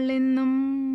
നാളെന്നും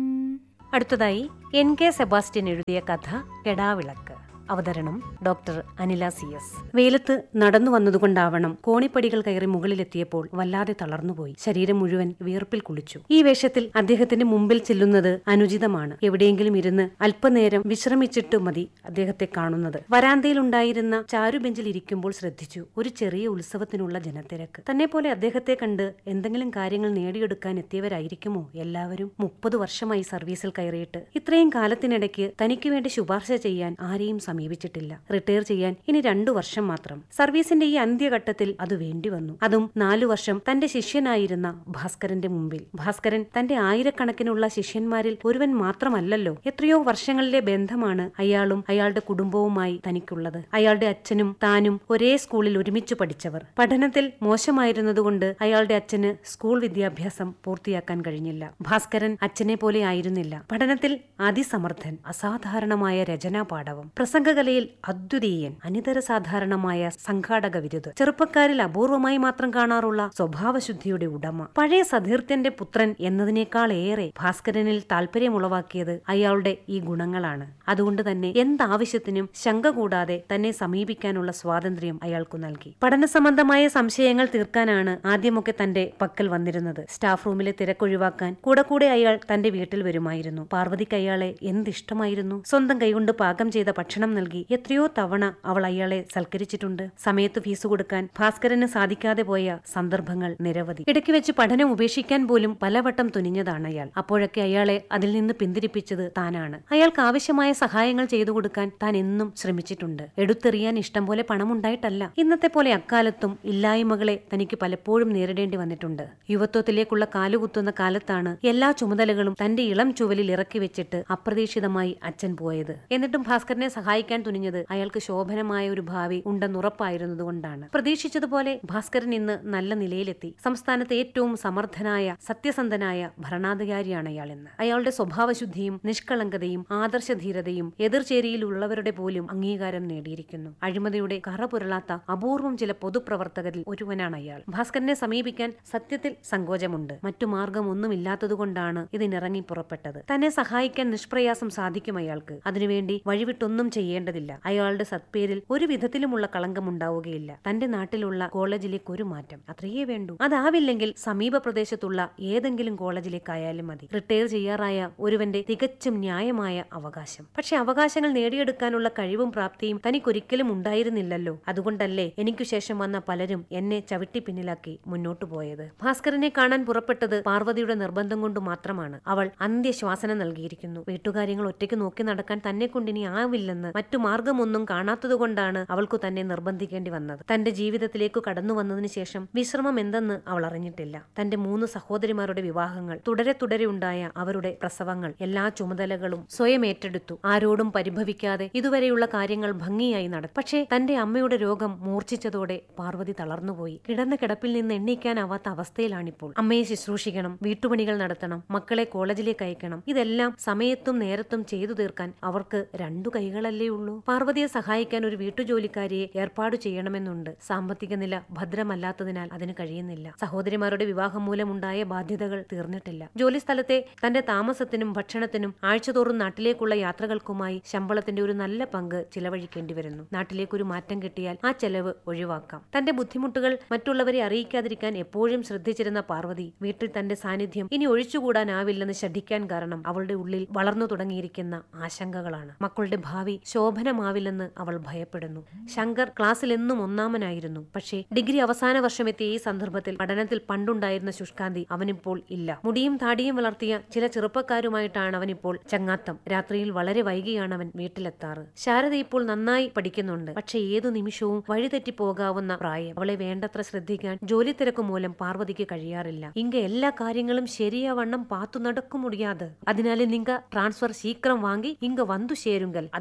അടുത്തതായി N K Sebastian എഴുതിയ കഥ കെടാവിളക്ക് അവതരണം ഡോക്ടർ അനില സി എസ് വെയിലത്ത് നടന്നു വന്നതുകൊണ്ടാവണം കോണിപ്പടികൾ കയറി മുകളിലെത്തിയപ്പോൾ വല്ലാതെ തളർന്നുപോയി ശരീരം മുഴുവൻ വിയർപ്പിൽ കുളിച്ചു ഈ വേഷത്തിൽ അദ്ദേഹത്തിന്റെ മുമ്പിൽ ചെല്ലുന്നത് അനുചിതമാണ് എവിടെയെങ്കിലും ഇരുന്ന് അല്പനേരം വിശ്രമിച്ചിട്ട് മതി അദ്ദേഹത്തെ കാണുന്നത് വരാന്തയിലുണ്ടായിരുന്ന ചാരുബെഞ്ചിൽ ഇരിക്കുമ്പോൾ ശ്രദ്ധിച്ചു ഒരു ചെറിയ ഉത്സവത്തിനുള്ള ജനത്തിരക്ക് തന്നെ പോലെ അദ്ദേഹത്തെ കണ്ട് എന്തെങ്കിലും കാര്യങ്ങൾ നേടിയെടുക്കാൻ എത്തിയവരായിരിക്കുമോ എല്ലാവരും മുപ്പത് വർഷമായി സർവീസിൽ കയറിയിട്ട് ഇത്രയും കാലത്തിനിടയ്ക്ക് തനിക്ക് വേണ്ടി ശുപാർശ ചെയ്യാൻ ആരെയും സമീപിച്ചിട്ടില്ല റിട്ടയർ ചെയ്യാൻ ഇനി രണ്ടു വർഷം മാത്രം സർവീസിന്റെ ഈ അന്ത്യഘട്ടത്തിൽ അത് വേണ്ടി വന്നു അതും നാലു വർഷം തന്റെ ശിഷ്യനായിരുന്ന ഭാസ്കരന്റെ മുമ്പിൽ ഭാസ്കരൻ തന്റെ ആയിരക്കണക്കിനുള്ള ശിഷ്യന്മാരിൽ ഒരുവൻ മാത്രമല്ലല്ലോ എത്രയോ വർഷങ്ങളിലെ ബന്ധമാണ് അയാളും അയാളുടെ കുടുംബവുമായി തനിക്കുള്ളത് അയാളുടെ അച്ഛനും താനും ഒരേ സ്കൂളിൽ ഒരുമിച്ച് പഠിച്ചവർ പഠനത്തിൽ മോശമായിരുന്നതുകൊണ്ട് അയാളുടെ അച്ഛന് സ്കൂൾ വിദ്യാഭ്യാസം പൂർത്തിയാക്കാൻ കഴിഞ്ഞില്ല ഭാസ്കരൻ അച്ഛനെ പോലെ ആയിരുന്നില്ല പഠനത്തിൽ അതിസമർത്ഥൻ അസാധാരണമായ രചനാ പാടവം പ്രസംഗകലയിൽ അദ്വിതീയൻ അനിതര സാധാരണമായ സംഘാടക വിരുദ്ധ ചെറുപ്പക്കാരിൽ അപൂർവമായി മാത്രം കാണാറുള്ള സ്വഭാവശുദ്ധിയുടെ ഉടമ പഴയ സതീർത്ഥ്യന്റെ പുത്രൻ എന്നതിനേക്കാൾ ഏറെ ഭാസ്കരനിൽ താല്പര്യമുളവാക്കിയത് അയാളുടെ ഈ ഗുണങ്ങളാണ് അതുകൊണ്ട് തന്നെ എന്താവശ്യത്തിനും ശങ്ക കൂടാതെ തന്നെ സമീപിക്കാനുള്ള സ്വാതന്ത്ര്യം അയാൾക്കു നൽകി പഠന സംബന്ധമായ സംശയങ്ങൾ തീർക്കാനാണ് ആദ്യമൊക്കെ തന്റെ പക്കൽ വന്നിരുന്നത് സ്റ്റാഫ് റൂമിലെ തിരക്കൊഴിവാക്കാൻ കൂടെ കൂടെ അയാൾ തന്റെ വീട്ടിൽ വരുമായിരുന്നു പാർവതിക്ക് അയാളെ എന്തിഷ്ടമായിരുന്നു സ്വന്തം കൈകൊണ്ട് പാകം ചെയ്ത ഭക്ഷണം നൽകി എത്രയോ തവണ അവൾ അയാളെ സൽക്കരിച്ചിട്ടുണ്ട് സമയത്ത് ഫീസ് കൊടുക്കാൻ ഭാസ്കരന് സാധിക്കാതെ പോയ സന്ദർഭങ്ങൾ നിരവധി ഇടയ്ക്ക് വെച്ച് പഠനം ഉപേക്ഷിക്കാൻ പോലും പലവട്ടം തുനിഞ്ഞതാണ് അയാൾ അപ്പോഴൊക്കെ അയാളെ അതിൽ നിന്ന് പിന്തിരിപ്പിച്ചത് താനാണ് അയാൾക്ക് ആവശ്യമായ സഹായങ്ങൾ ചെയ്തു കൊടുക്കാൻ താൻ എന്നും ശ്രമിച്ചിട്ടുണ്ട് എടുത്തെറിയാൻ ഇഷ്ടം പോലെ പണമുണ്ടായിട്ടല്ല ഇന്നത്തെ പോലെ അക്കാലത്തും ഇല്ലായ്മകളെ തനിക്ക് പലപ്പോഴും നേരിടേണ്ടി വന്നിട്ടുണ്ട് യുവത്വത്തിലേക്കുള്ള കാലുകുത്തുന്ന കാലത്താണ് എല്ലാ ചുമതലകളും തന്റെ ഇളം ചുവലിൽ ഇറക്കി വെച്ചിട്ട് അപ്രതീക്ഷിതമായി അച്ഛൻ പോയത് എന്നിട്ടും ഭാസ്കരനെ സഹായിക്കാൻ തുനിഞ്ഞത് അയാൾക്ക് ശോഭനമായ ഒരു ഭാവി ഉണ്ടെന്നുറപ്പായിരുന്നതുകൊണ്ടാണ് പ്രതീക്ഷിച്ചതുപോലെ ഭാസ്കരൻ ഇന്ന് നല്ല നിലയിലെത്തി സംസ്ഥാനത്തെ ഏറ്റവും സമർത്ഥനായ സത്യസന്ധനായ ഭരണാധികാരിയാണ് അയാൾ ഇന്ന് അയാളുടെ സ്വഭാവശുദ്ധിയും നിഷ്കളങ്കതയും ആദർശധീരതയും എതിർചേരിയിലുള്ളവരുടെ പോലും അംഗീകാരം നേടിയിരിക്കുന്നു അഴിമതിയുടെ കറ പുരളാത്ത അപൂർവം ചില പൊതുപ്രവർത്തകരിൽ ഒരുവനാണ് അയാൾ ഭാസ്കരനെ സമീപിക്കാൻ സത്യത്തിൽ സങ്കോചമുണ്ട് മറ്റു മാർഗമൊന്നുമില്ലാത്തതുകൊണ്ടാണ് ഇതിനിറങ്ങി പുറപ്പെട്ടത് തന്നെ സഹായിക്കാൻ നിഷ്പ്രയാസം സാധിക്കും അയാൾക്ക് അതിനുവേണ്ടി വഴിവിട്ടൊന്നും ചെയ്യേണ്ടതില്ല അയാളുടെ സത്പേരിൽ ഒരു വിധത്തിലുമുള്ള കളങ്കം ഉണ്ടാവുകയില്ല തന്റെ നാട്ടിലുള്ള കോളേജിലേക്ക് ഒരു മാറ്റം അത്രയേ വേണ്ടൂ അതാവില്ലെങ്കിൽ സമീപ പ്രദേശത്തുള്ള ഏതെങ്കിലും കോളേജിലേക്കായാലും മതി റിട്ടയർ ചെയ്യാറായ ഒരുവന്റെ തികച്ചും ന്യായമായ അവകാശം പക്ഷെ അവകാശങ്ങൾ നേടിയെടുക്കാനുള്ള കഴിവും പ്രാപ്തിയും തനിക്കൊരിക്കലും ഉണ്ടായിരുന്നില്ലല്ലോ അതുകൊണ്ടല്ലേ എനിക്കു ശേഷം വന്ന പലരും എന്നെ ചവിട്ടി പിന്നിലാക്കി മുന്നോട്ടു പോയത് ഭാസ്കരനെ കാണാൻ പുറപ്പെട്ടത് പാർവതിയുടെ നിർബന്ധം കൊണ്ട് മാത്രമാണ് അവൾ അന്ത്യശ്വാസന നൽകിയിരിക്കുന്നു വീട്ടുകാര്യങ്ങൾ ഒറ്റയ്ക്ക് നോക്കി നടക്കാൻ തന്നെ കൊണ്ടിനി ആവില്ലെന്ന് മറ്റു മാർഗമൊന്നും കാണാത്തതുകൊണ്ടാണ് അവൾക്കു തന്നെ നിർബന്ധിക്കേണ്ടി വന്നത് തന്റെ ജീവിതത്തിലേക്ക് കടന്നു വന്നതിന് ശേഷം വിശ്രമം എന്തെന്ന് അവൾ അറിഞ്ഞിട്ടില്ല തന്റെ മൂന്ന് സഹോദരിമാരുടെ വിവാഹങ്ങൾ തുടരെ തുടരെ ഉണ്ടായ അവരുടെ പ്രസവങ്ങൾ എല്ലാ ചുമതലകളും സ്വയം ഏറ്റെടുത്തു ആരോടും പരിഭവിക്കാതെ ഇതുവരെയുള്ള കാര്യങ്ങൾ ഭംഗിയായി നടത്തി പക്ഷേ തന്റെ അമ്മയുടെ രോഗം മൂർച്ഛിച്ചതോടെ പാർവതി തളർന്നുപോയി കിടന്ന കിടപ്പിൽ നിന്ന് എണ്ണീക്കാനാവാത്ത അവസ്ഥയിലാണിപ്പോൾ അമ്മയെ ശുശ്രൂഷിക്കണം വീട്ടുപണികൾ നടത്തണം മക്കളെ കോളേജിലേക്ക് അയക്കണം ഇതെല്ലാം സമയത്തും നേരത്തും ചെയ്തു തീർക്കാൻ അവർക്ക് രണ്ടു കൈകളല്ലേ ഉള്ളൂ പാർവതിയെ സഹായിക്കാൻ ഒരു വീട്ടുജോലിക്കാരിയെ ഏർപ്പാട് ചെയ്യണമെന്നുണ്ട് സാമ്പത്തിക നില ഭദ്രമല്ലാത്തതിനാൽ അതിന് കഴിയുന്നില്ല സഹോദരിമാരുടെ വിവാഹം മൂലമുണ്ടായ ബാധ്യതകൾ തീർന്നിട്ടില്ല ജോലിസ്ഥലത്തെ തന്റെ താമസത്തിനും ഭക്ഷണത്തിനും ആഴ്ചതോറും നാട്ടിലേക്കുള്ള യാത്രകൾക്കുമായി ശമ്പളത്തിന്റെ ഒരു നല്ല പങ്ക് ചിലവഴിക്കേണ്ടി വരുന്നു നാട്ടിലേക്കൊരു മാറ്റം കിട്ടിയാൽ ആ ചെലവ് ഒഴിവാക്കാം തന്റെ ബുദ്ധിമുട്ടുകൾ മറ്റുള്ളവരെ അറിയിക്കാതിരിക്കാൻ എപ്പോഴും ശ്രദ്ധിച്ചിരുന്ന പാർവതി വീട്ടിൽ തന്റെ സാന്നിധ്യം ഇനി ഒഴിച്ചുകൂടാനാവില്ലെന്ന് ശഠിക്കാൻ കാരണം അവളുടെ ഉള്ളിൽ വളർന്നു തുടങ്ങിയിരിക്കുന്ന ആശങ്കകളാണ് മക്കളുടെ ഭാവി ശോഭനമാവില്ലെന്ന് അവൾ ഭയപ്പെടുന്നു ശങ്കർ ക്ലാസ്സിൽ എന്നും ഒന്നാമനായിരുന്നു പക്ഷേ ഡിഗ്രി അവസാന വർഷമെത്തിയ ഈ സന്ദർഭത്തിൽ പഠനത്തിൽ പണ്ടുണ്ടായിരുന്ന ശുഷ്കാന്തി അവനിപ്പോൾ ഇല്ല മുടിയും താടിയും വളർത്തിയ ചില ചെറുപ്പക്കാരുമായിട്ടാണ് അവനിപ്പോൾ ചങ്ങാത്തം രാത്രിയിൽ വളരെ വൈകിയാണ് അവൻ വീട്ടിലെത്താറ് ശാരദ ഇപ്പോൾ നന്നായി പഠിക്കുന്നുണ്ട് പക്ഷെ ഏതു നിമിഷവും വഴിതെറ്റി പോകാവുന്ന പ്രായം അവളെ വേണ്ടത്ര ശ്രദ്ധിക്കാൻ ജോലി തിരക്ക് മൂലം പാർവതിക്ക് കഴിയാറില്ല ഇങ്ക എല്ലാ കാര്യങ്ങളും ശരിയാവണ്ണം പാത്തു നടക്കും മുടിയാതെ അതിനാൽ നിങ്ങ ട്രാൻസ്ഫർ ശീക്രം വാങ്ങി ഇങ്ക വന്നു ചേരുങ്കൽ അതല്ല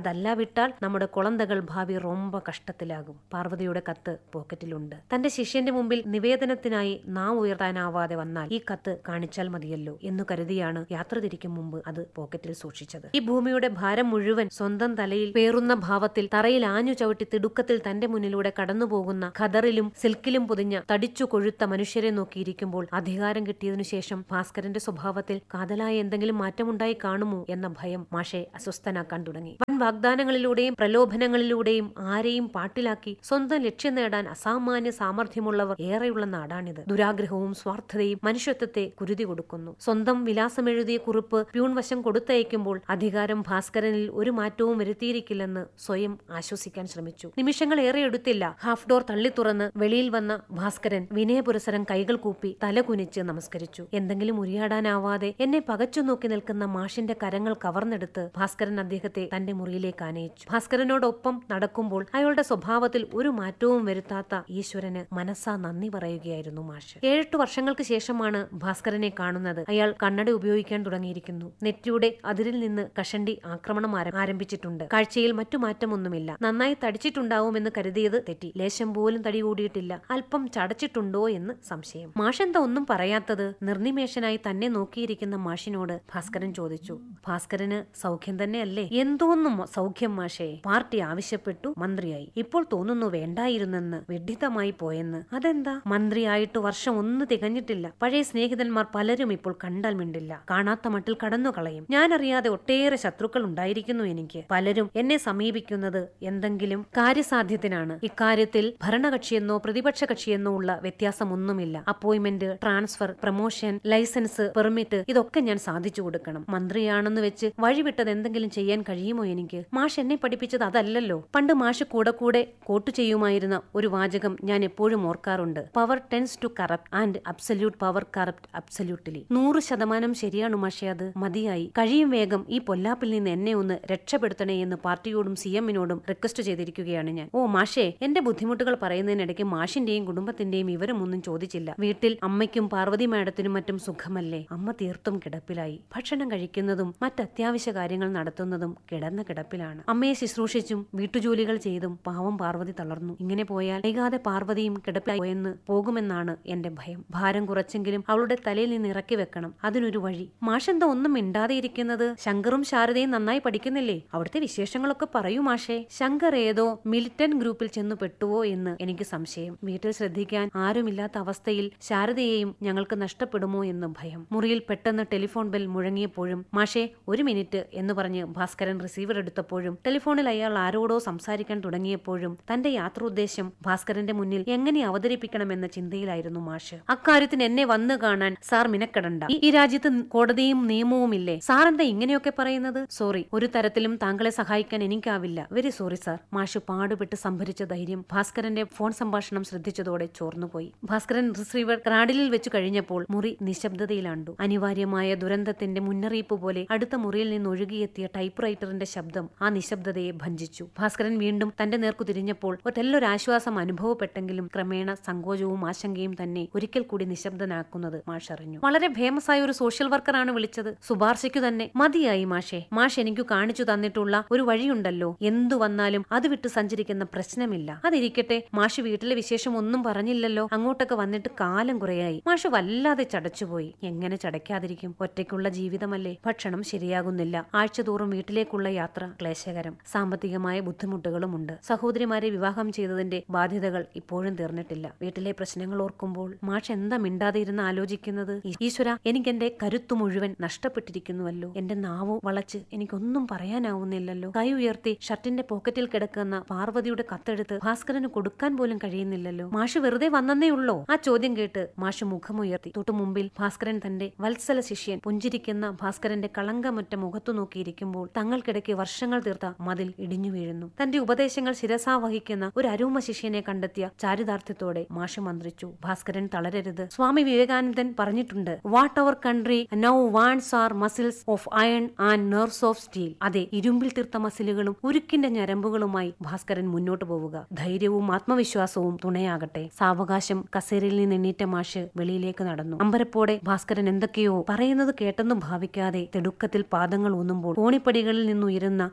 വിട്ടാൽ നമ്മുടെ കുളന്തകൾ ഭാവി റൊമ്പ കഷ്ടത്തിലാകും പാർവതിയുടെ കത്ത് പോക്കറ്റിലുണ്ട് തന്റെ ശിഷ്യന്റെ മുമ്പിൽ നിവേദനത്തിനായി നാം ഉയർത്താനാവാതെ വന്നാൽ ഈ കത്ത് കാണിച്ചാൽ മതിയല്ലോ എന്നു കരുതിയാണ് യാത്ര തിരിക്കും മുമ്പ് അത് പോക്കറ്റിൽ സൂക്ഷിച്ചത് ഈ ഭൂമിയുടെ ഭാരം മുഴുവൻ സ്വന്തം തലയിൽ പേറുന്ന ഭാവത്തിൽ തറയിൽ ആഞ്ഞു ചവിട്ടി തിടുക്കത്തിൽ തന്റെ മുന്നിലൂടെ കടന്നുപോകുന്ന ഖദറിലും സിൽക്കിലും പൊതിഞ്ഞ തടിച്ചു കൊഴുത്ത മനുഷ്യരെ നോക്കിയിരിക്കുമ്പോൾ അധികാരം കിട്ടിയതിനു ശേഷം ഭാസ്കരന്റെ സ്വഭാവത്തിൽ കാതലായ എന്തെങ്കിലും മാറ്റമുണ്ടായി കാണുമോ എന്ന ഭയം മാഷെ അസ്വസ്ഥനാക്കാൻ തുടങ്ങി വൻ വാഗ്ദാനങ്ങളിലൂടെയും പ്രലോഭനങ്ങളിലൂടെയും ആരെയും പാട്ടിലാക്കി സ്വന്തം ലക്ഷ്യം നേടാൻ അസാമാന്യ സാമർഥ്യമുള്ളവർ ഏറെയുള്ള നാടാണിത് ദുരാഗ്രഹവും സ്വാർത്ഥതയും മനുഷ്യത്വത്തെ കുരുതി കൊടുക്കുന്നു സ്വന്തം വിലാസമെഴുതിയ കുറിപ്പ് പ്യൂൺ വശം കൊടുത്തയക്കുമ്പോൾ അധികാരം ഭാസ്കരനിൽ ഒരു മാറ്റവും വരുത്തിയിരിക്കില്ലെന്ന് സ്വയം ആശ്വസിക്കാൻ ശ്രമിച്ചു നിമിഷങ്ങൾ ഏറെ എടുത്തില്ല ഹാഫ് ഡോർ തള്ളി തുറന്ന് വെളിയിൽ വന്ന ഭാസ്കരൻ വിനയപുരസരം കൈകൾ കൂപ്പി തല കുനിച്ച് നമസ്കരിച്ചു എന്തെങ്കിലും ഉരിയാടാനാവാതെ എന്നെ പകച്ചു നോക്കി നിൽക്കുന്ന മാഷിന്റെ കരങ്ങൾ കവർന്നെടുത്ത് ഭാസ്കരൻ അദ്ദേഹത്തെ തന്റെ മുറിയിലേക്ക് ആനയിച്ചു ഭാസ്കരനോടൊപ്പം നടക്കുമ്പോൾ അയാളുടെ സ്വഭാവത്തിൽ ഒരു മാറ്റവും വരുത്താത്ത ഈശ്വരന് മനസ്സാ നന്ദി പറയുകയായിരുന്നു മാഷ് ഏഴെട്ട് വർഷങ്ങൾക്ക് ശേഷമാണ് ഭാസ്കരനെ കാണുന്നത് അയാൾ കണ്ണട ഉപയോഗിക്കാൻ തുടങ്ങിയിരിക്കുന്നു നെറ്റിയുടെ അതിരിൽ നിന്ന് കഷണ്ടി ആക്രമണം ആരം- ആരംഭിച്ചിട്ടുണ്ട് കാഴ്ചയിൽ മറ്റു മാറ്റമൊന്നുമില്ല നന്നായി തടിച്ചിട്ടുണ്ടാവുമെന്ന് കരുതിയത് തെറ്റി ലേശം പോലും തടി കൂടിയിട്ടില്ല അല്പം ചടച്ചിട്ടുണ്ടോ എന്ന് സംശയം മാഷെന്താ ഒന്നും പറയാത്തത് നിർനിമേഷനായി തന്നെ നോക്കിയിരിക്കുന്ന മാഷിനോട് ഭാസ്കരൻ ചോദിച്ചു ഭാസ്കരന് സൗഖ്യം തന്നെയല്ലേ എന്തോന്നും സൗഖ്യം മാഷേ പാർട്ടി ആവശ്യപ്പെട്ടു മന്ത്രിയായി ഇപ്പോൾ തോന്നുന്നു വേണ്ടായിരുന്നെന്ന് വിഡിതമായി പോയെന്ന് അതെന്താ മന്ത്രിയായിട്ട് വർഷം ഒന്ന് തികഞ്ഞിട്ടില്ല പഴയ സ്നേഹിതന്മാർ പലരും ഇപ്പോൾ കണ്ടാൽ മിണ്ടില്ല കാണാത്ത മട്ടിൽ കടന്നു കളയും ഞാനറിയാതെ ഒട്ടേറെ ശത്രുക്കൾ ഉണ്ടായിരിക്കുന്നു എനിക്ക് പലരും എന്നെ സമീപിക്കുന്നത് എന്തെങ്കിലും കാര്യസാധ്യത്തിനാണ് ഇക്കാര്യത്തിൽ ഭരണകക്ഷിയെന്നോ പ്രതിപക്ഷ കക്ഷിയെന്നോ ഉള്ള വ്യത്യാസമൊന്നുമില്ല appointment transfer promotion licence permit ഇതൊക്കെ ഞാൻ സാധിച്ചു കൊടുക്കണം മന്ത്രിയാണെന്ന് വെച്ച് വഴിവിട്ടത് എന്തെങ്കിലും ചെയ്യാൻ കഴിയുമോ എനിക്ക് മാഷ് എന്നെ പഠിപ്പിച്ചത് അതല്ലല്ലോ പണ്ട് മാഷ് കൂടെ കൂടെ കോട്ട് ചെയ്യുമായിരുന്ന ഒരു വാചകം ഞാൻ എപ്പോഴും ഓർക്കാറുണ്ട് power tends to corrupt and absolute power corrupt absolutely നൂറ് ശതമാനം ശരിയാണ് മാഷെ അത് മതിയായി കഴിയും വേഗം ഈ പൊല്ലാപ്പിൽ നിന്ന് എന്നെ ഒന്ന് രക്ഷപ്പെടുത്തണേ എന്ന് പാർട്ടിയോടും സി എമ്മിനോടും റിക്വസ്റ്റ് ചെയ്തിരിക്കുകയാണ് ഞാൻ ഓ മാഷേ എന്റെ ബുദ്ധിമുട്ടുകൾ പറയുന്നതിനിടയ്ക്ക് മാഷിന്റെയും കുടുംബത്തിന്റെയും വിവരമൊന്നും ചോദിച്ചില്ല വീട്ടിൽ അമ്മയ്ക്കും പാർവതി മാഡത്തിനും മറ്റും സുഖമല്ലേ അമ്മ തീർത്തും കിടപ്പിലായി ഭക്ഷണം കഴിക്കുന്നതും മറ്റത്യാവശ്യ കാര്യങ്ങൾ നടത്തുന്നതും കിടന്ന കിടപ്പിലാണ് അമ്മയെ ശുശ്രൂഷിച്ചും വീട്ടുജോലികൾ ചെയ്തും പാവം പാർവതി തളർന്നു ഇങ്ങനെ പോയാൽ വൈകാതെ പാർവതിയും കിടപ്പിലായി പോയെന്ന് പോകുമെന്നാണ് എന്റെ ഭയം ഭാരം കുറച്ചെങ്കിലും അവളുടെ തലയിൽ നിന്ന് ഇറക്കി വെക്കണം അതിനൊരു വഴി മാഷെന്താ ഒന്നും മിണ്ടാതെ ഇരിക്കുന്നത് ശങ്കറും ശാരദയും നന്നായി പഠിക്കുന്നില്ലേ അവിടുത്തെ വിശേഷങ്ങളൊക്കെ പറയൂ മാഷേ ശങ്കർ ഏതോ മിലിറ്റന്റ് ഗ്രൂപ്പിൽ ചെന്നു പെട്ടുവോ എന്ന് എനിക്ക് സംശയം വീട്ടിൽ ശ്രദ്ധിക്കാൻ ആരുമില്ലാത്ത അവസ്ഥയിൽ ശാരദയെയും ഞങ്ങൾക്ക് നഷ്ടപ്പെടുമോ എന്ന് ഭയം മുറിയിൽ പെട്ടെന്ന് ടെലിഫോൺ ബെൽ മുഴങ്ങിയപ്പോഴും മാഷേ ഒരു മിനിറ്റ് എന്ന് പറഞ്ഞ് ഭാസ്കരൻ റിസീവർ എടുത്തപ്പോഴും ടെലിഫോണിൽ അയാൾ ആരോടോ സംസാരിക്കാൻ തുടങ്ങിയപ്പോഴും തന്റെ യാത്രോദ്ദേശം ഭാസ്കരന്റെ മുന്നിൽ എങ്ങനെ അവതരിപ്പിക്കണമെന്ന ചിന്തയിലായിരുന്നു മാഷ് അക്കാര്യത്തിന് എന്നെ വന്നു കാണാൻ സാർ മിനക്കെടണ്ട ഈ- ഈ രാജ്യത്ത് കോടതിയും നിയമവുമില്ലേ സാർ എന്താ ഇങ്ങനെയൊക്കെ പറയുന്നത് സോറി ഒരു തരത്തിലും താങ്കളെ സഹായിക്കാൻ എനിക്കാവില്ല വെരി സോറി സാർ മാഷ് പാടുപെട്ട് സംഭരിച്ച ധൈര്യം ഭാസ്കരന്റെ ഫോൺ സംഭാഷണം ശ്രദ്ധിച്ചതോടെ ചോർന്നുപോയി ഭാസ്കരൻ റിസീവർ ക്രാഡിലിൽ വെച്ച് കഴിഞ്ഞപ്പോൾ മുറി നിശബ്ദതയിലാണ്ടു അനിവാര്യമായ ദുരന്തത്തിന്റെ മുന്നറിയിപ്പ് പോലെ അടുത്ത മുറിയിൽ നിന്ന് ഒഴുകിയെത്തിയ ടൈപ്പ് റൈറ്ററിന്റെ ശബ്ദം ആ നിശബ്ദതയെ ഭഞ്ചിച്ചു ഭാസ്കരൻ വീണ്ടും തന്റെ നേർക്കു തിരിഞ്ഞപ്പോൾ ഒറ്റല്ലൊരാശ്വാസം അനുഭവപ്പെട്ടെങ്കിലും ക്രമേണ സങ്കോചവും ആശങ്കയും തന്നെ ഒരിക്കൽ കൂടി നിശബ്ദനാക്കുന്നത് മാഷ് അറിഞ്ഞു വളരെ ഫേമസ് ആയ ഒരു സോഷ്യൽ വർക്കറാണ് വിളിച്ചത് ശുപാർശയ്ക്കു തന്നെ മതിയായി മാഷെ മാഷ് എനിക്ക് കാണിച്ചു തന്നിട്ടുള്ള ഒരു വഴിയുണ്ടല്ലോ എന്തു വന്നാലും അത് വിട്ട് സഞ്ചരിക്കുന്ന പ്രശ്നമില്ല അതിരിക്കട്ടെ മാഷ് വീട്ടിലെ വിശേഷം ഒന്നും പറഞ്ഞില്ലല്ലോ അങ്ങോട്ടൊക്കെ വന്നിട്ട് കാലം കുറയായി മാഷ് വല്ലാതെ ചടച്ചുപോയി എങ്ങനെ ചടയ്ക്കാതിരിക്കും ഒറ്റയ്ക്കുള്ള ജീവിതമല്ലേ ഭക്ഷണം ശരിയാകുന്നില്ല ആഴ്ചതോറും വീട്ടിലേക്കുള്ള യാത്ര ക്ലേശകരം സാമ്പത്തികമായ ബുദ്ധിമുട്ടുകളുമുണ്ട് സഹോദരിമാരെ വിവാഹം ചെയ്തതിന്റെ ബാധ്യതകൾ ഇപ്പോഴും തീർന്നിട്ടില്ല വീട്ടിലെ പ്രശ്നങ്ങൾ ഓർക്കുമ്പോൾ മാഷ് എന്താ മിണ്ടാതെ ഇരുന്ന് ആലോചിക്കുന്നത് ഈശ്വര എനിക്കെന്റെ കരുത്തു മുഴുവൻ നഷ്ടപ്പെട്ടിരിക്കുന്നുവല്ലോ എന്റെ നാവു വളച്ച് എനിക്കൊന്നും പറയാനാവുന്നില്ലല്ലോ കൈ ഉയർത്തി ഷർട്ടിന്റെ പോക്കറ്റിൽ കിടക്കുന്ന പാർവതിയുടെ കത്തെടുത്ത് ഭാസ്കരന് കൊടുക്കാൻ പോലും കഴിയുന്നില്ലല്ലോ മാഷ് വെറുതെ വന്നേ ഉള്ളോ ആ ചോദ്യം കേട്ട് മാഷ് മുഖമുയർത്തി തൊട്ടു മുമ്പിൽ ഭാസ്കരൻ തന്റെ വത്സല ശിഷ്യൻ പുഞ്ചിരിക്കുന്ന ഭാസ്കരന്റെ കളങ്കമറ്റ മുഖത്തു നോക്കിയിരിക്കുമ്പോൾ തങ്ങൾക്കിടയ്ക്ക് വർഷങ്ങൾ തീർത്ത മതിൽ ഇടിഞ്ഞു വീഴുന്നു തന്റെ ഉപദേശങ്ങൾ ശിരസാ വഹിക്കുന്ന ഒരു അരൂമ ശിഷ്യനെ കണ്ടെത്തിയ ചാരിതാർത്ഥ്യത്തോടെ മാഷ് മന്ത്രിച്ചു ഭാസ്കരൻ തളരരുത് സ്വാമി വിവേകാനന്ദൻ പറഞ്ഞിട്ടുണ്ട് what our country now wants are muscles of iron and nerves of steel അതെ ഇരുമ്പിൽ തീർത്ത മസിലുകളും ഉരുക്കിന്റെ ഞരമ്പുകളുമായി ഭാസ്കരൻ മുന്നോട്ട് പോവുക ധൈര്യവും ആത്മവിശ്വാസവും തുണയാകട്ടെ സാവകാശം കസേരയിൽ നിന്ന് എണ്ണീറ്റ മാഷ് വെളിയിലേക്ക് നടന്നു അമ്പരപ്പോടെ ഭാസ്കരൻ എന്തൊക്കെയോ പറയുന്നത് കേട്ടെന്നും ഭാവിക്കാതെ തിടുക്കത്തിൽ പാദങ്ങൾ ഊന്നുമ്പോൾ കോണിപ്പടികളിൽ നിന്നുയരുന്ന തേങ്ങൽ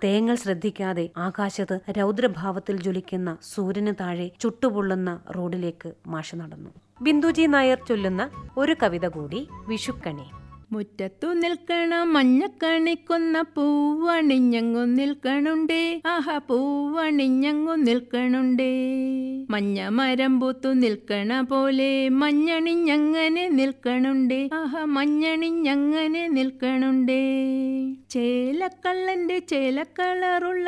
ശ്രദ്ധിക്കാതെ ആകാശത്ത് രൗദ്രഭാവത്തിൽ ജ്വലിക്കുന്ന സൂര്യന് താഴെ ചുട്ടുപൊള്ളുന്ന റോഡിലേക്ക് മാഷ് നടന്നു ബിന്ദുജി നായർ ചൊല്ലുന്ന ഒരു കവിത കൂടി വിഷുക്കണി മുറ്റത്തു നിൽക്കണ മഞ്ഞക്കണിക്കൊന്ന പൂവണിഞ്ഞങ്ങു നിൽക്കണുണ്ടേ ആഹ പൂവണിഞ്ഞങ്ങു നിൽക്കണുണ്ടേ മഞ്ഞ മരം പൂത്തു നിൽക്കണ പോലെ മഞ്ഞണിഞ്ഞങ്ങനെ നിൽക്കണുണ്ടേ ആഹ മഞ്ഞണിഞ്ഞങ്ങനെ നിൽക്കണുണ്ടേ ചേലക്കള്ളന്റെ ചേലക്കളറുള്ള